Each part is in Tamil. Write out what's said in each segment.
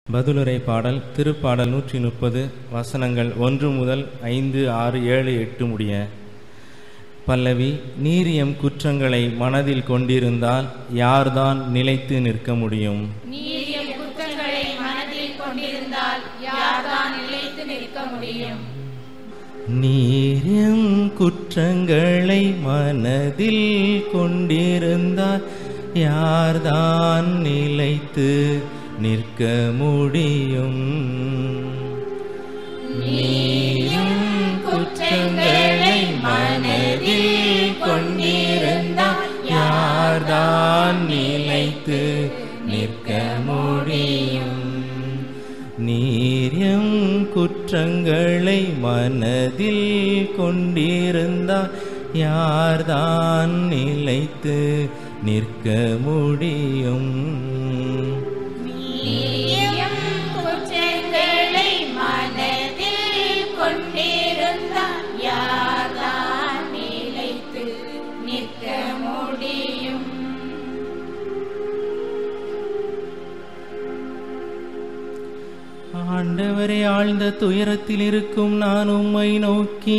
பதிலுரை பாடல் திருப்பாடல் நூற்றி முப்பது வசனங்கள் ஒன்று முதல் ஐந்து ஆறு ஏழு எட்டு முடிய பல்லவி நீர் எம் குற்றங்களை மனதில் கொண்டிருந்தால் யார்தான் நிலைத்து நிற்க முடியும் நீர் எம் குற்றங்களை மனதில் கொண்டிருந்தால் யார்தான் நிலைத்து நிற்க முடியும் நீர் எம் குற்றங்களை மனதில் கொண்டிருந்தால் யார்தான் நிலைத்து நிற்க முடியும் நீயும் குற்றங்களை மனதில் கொண்டிருந்தால் யார்தான் நிலைத்து நிற்க முடியும் நீரியம் குற்றங்களை மனதில் கொண்டிருந்தால் யார்தான் நிலைத்து நிற்க முடியும் நீர் எம் குற்றங்களை மனதில் கொண்டிருந்தால் யார்தான் நிலைத்து நிற்க முடியும் ஆண்டவரே ஆழ்ந்த துயரத்தில் இருக்கும் நான் உம்மை நோக்கி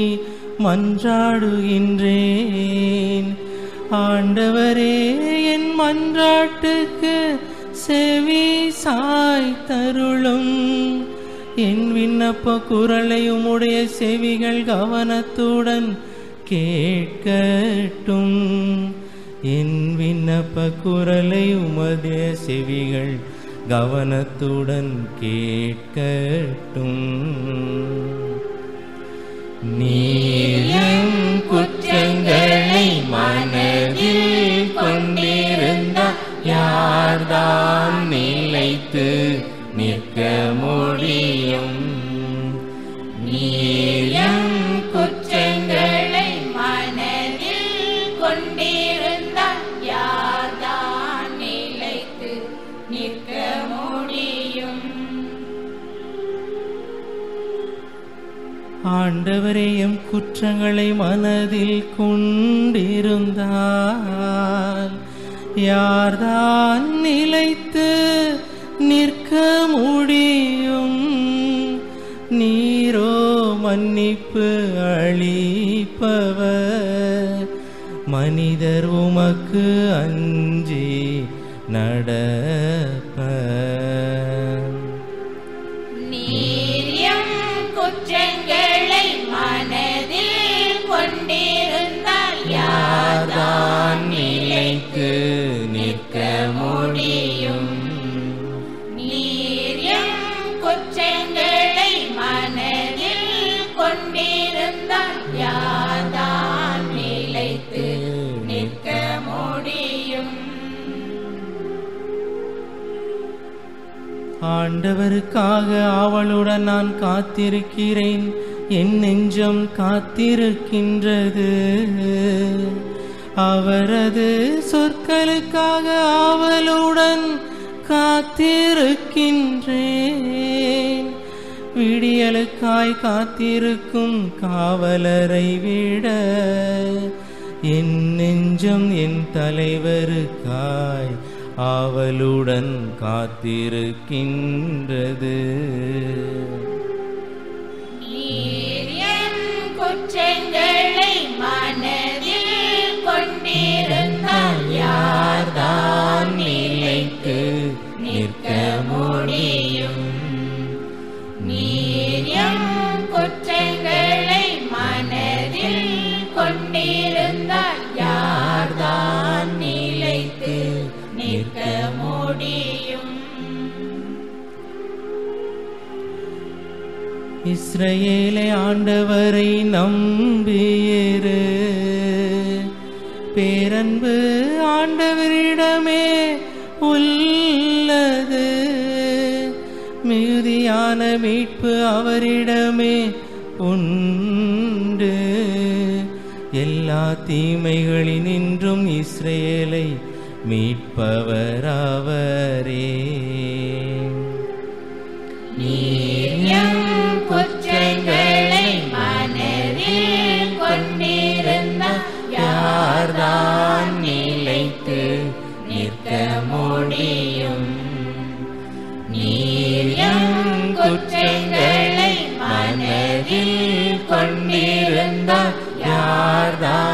மன்றாடுகின்றேன் ஆண்டவரே என் மன்றாட்டுக்கு செவி சாய் தருளும் என் விண்ணப்ப குரலை உம்முடைய செவிகள் கவனத்துடன் கேட்கட்டும் என் விண்ணப்ப குரலை உமது செவிகள் கவனத்துடன் கேட்கட்டும் நீரம் குற்றங்களை மனதில் கொண்டிருந்தால் யார்தான் நிலைத்து நிற்க முடியும் நீரம் குற்றங்களை மனதில் கொண்டிருந்தால் யார்தான் நிலைத்து நிற்க முடியும் ஆண்டவரே எம் குற்றங்களை மனதில் கொண்டிருந்தால் யார்தான் நிலைத்து நிற்க முடியும் நீரோ மன்னிப்பு அளிப்பவர் மனிதர் உமக்கு அஞ்சி நடப்ப நீரியம் குற்றங்களை மனதில் கொண்டிருந்தால் யார்தான் நிலைத்து நிற்க முடியும் நீரியம் குற்றங்களை மனதில் கொண்டிருந்தால் யார்தான் நிலைத்து நிற்க முடியும் ஆண்டவருக்காக ஆவலுடன் நான் காத்திருக்கிறேன் என் நெஞ்சம் காத்திருக்கின்றது அவரது சொற்களுக்காக ஆவலுடன் காத்திருக்கின்றேன் விடியலுக்காய் காத்திருக்கும் காவலரை விட என் நெஞ்சம் என் தலைவருக்காய் ஆவலுடன் காத்திருக்கின்றது நீரியம் குற்றங்களை மனதில் கொண்டிருந்தால் யார்தான் நிலைத்து நிற்க முடியும் நீரியம் குற்றங்களை மனதில் கொண்டிருந்தால் யார்தான் நிலைத்து நிற்க முடியும் இஸ்ரவேலை ஆண்டவரை நம்பியிரு பேரன்பு ஆண்டவரிடமே உள்ளது மிகுதியான மீட்பு அவரிடமே உண்டு எல்லா தீமைகளினின்றும் இஸ்ரேலை மீட்பவர் அவரே நீரியம் குற்றங்களை மனதில் கொண்டிருந்தால் யார்தான் நிலைத்து நிற்க முடியும் நீர் எம் குற்றங்களை மனதில் கொண்டிருந்தால் யார்தான்